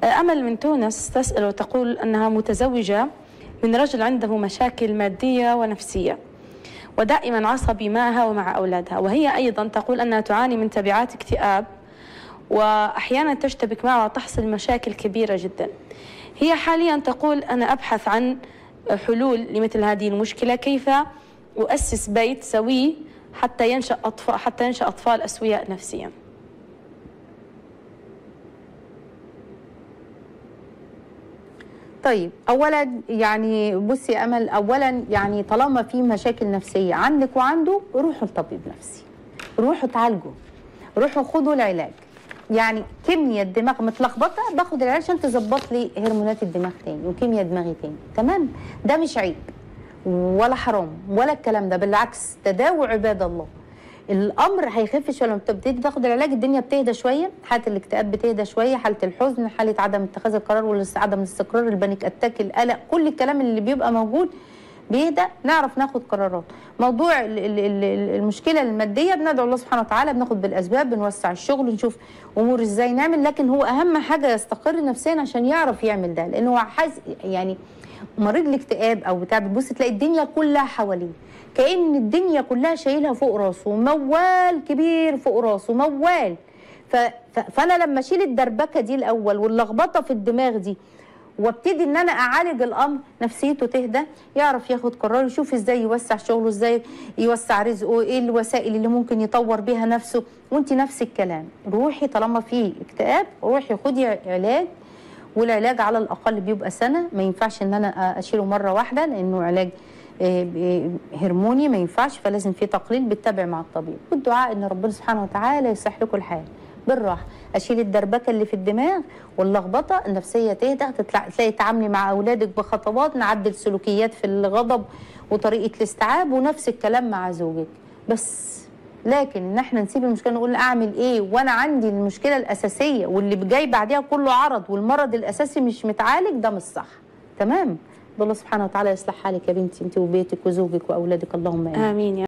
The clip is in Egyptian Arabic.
أمل من تونس تسأل وتقول أنها متزوجة من رجل عنده مشاكل مادية ونفسية ودائما عصبي معها ومع أولادها وهي أيضا تقول أنها تعاني من تبعات اكتئاب وأحيانا تشتبك معه وتحصل مشاكل كبيرة جدا هي حاليا تقول أنا أبحث عن حلول لمثل هذه المشكلة كيف أؤسس بيت سوي حتى ينشأ أطفال حتى ينشأ أطفال أسوياء نفسيا طيب اولا يعني بصي يا امل اولا يعني طالما في مشاكل نفسيه عندك وعنده روحوا لطبيب نفسي روحوا تعالجوا روحوا خدوا العلاج يعني كيمياء الدماغ متلخبطه باخد العلاج عشان تظبط لي هرمونات الدماغ تاني وكيمياء دماغي تاني تمام ده مش عيب ولا حرام ولا الكلام ده بالعكس تداووا عباد الله الامر هيخف شويه لما بتبتدي تاخد العلاج الدنيا بتهدى شويه حاله الاكتئاب بتهدى شويه حاله الحزن حاله عدم اتخاذ القرار وعدم الاستقرار البانيك اتاك القلق كل الكلام اللي بيبقى موجود بيهدى نعرف ناخد قرارات موضوع ال- ال- ال- المشكله الماديه بندعو الله سبحانه وتعالى بناخد بالاسباب بنوسع الشغل نشوف امور ازاي نعمل لكن هو اهم حاجه يستقر نفسيا عشان يعرف يعمل ده لانه هو حاز يعني مريض الاكتئاب او بتاع بتبص تلاقي الدنيا كلها حواليه كأن الدنيا كلها شايلها فوق راسه موال كبير فوق راسه موال ف... ف... فانا لما اشيل الدربكه دي الاول واللخبطه في الدماغ دي وابتدي ان انا اعالج الامر نفسيته تهدى يعرف ياخد قرار يشوف ازاي يوسع شغله ازاي يوسع رزقه ايه الوسائل اللي ممكن يطور بيها نفسه وانت نفس الكلام روحي طالما في اكتئاب روحي خدي علاج والعلاج على الاقل بيبقى سنه ما ينفعش ان انا اشيله مره واحده لانه علاج آه، آه، هرموني ما ينفعش فلازم في تقليل بتتابع مع الطبيب والدعاء ان ربنا سبحانه وتعالى يصلح لكم الحال بالراحه اشيل الدربكه اللي في الدماغ واللخبطه النفسيه تهدى تطلع تلاقي تعاملي مع اولادك بخطوات نعدل سلوكيات في الغضب وطريقه الاستيعاب ونفس الكلام مع زوجك بس لكن ان احنا نسيب المشكله نقول اعمل ايه وانا عندي المشكله الاساسيه واللي جاي بعديها كله عرض والمرض الاساسي مش متعالج ده مش صح تمام الله سبحانه وتعالى يصلح حالك يا بنتي انت وبيتك وزوجك واولادك اللهم امين آمين يا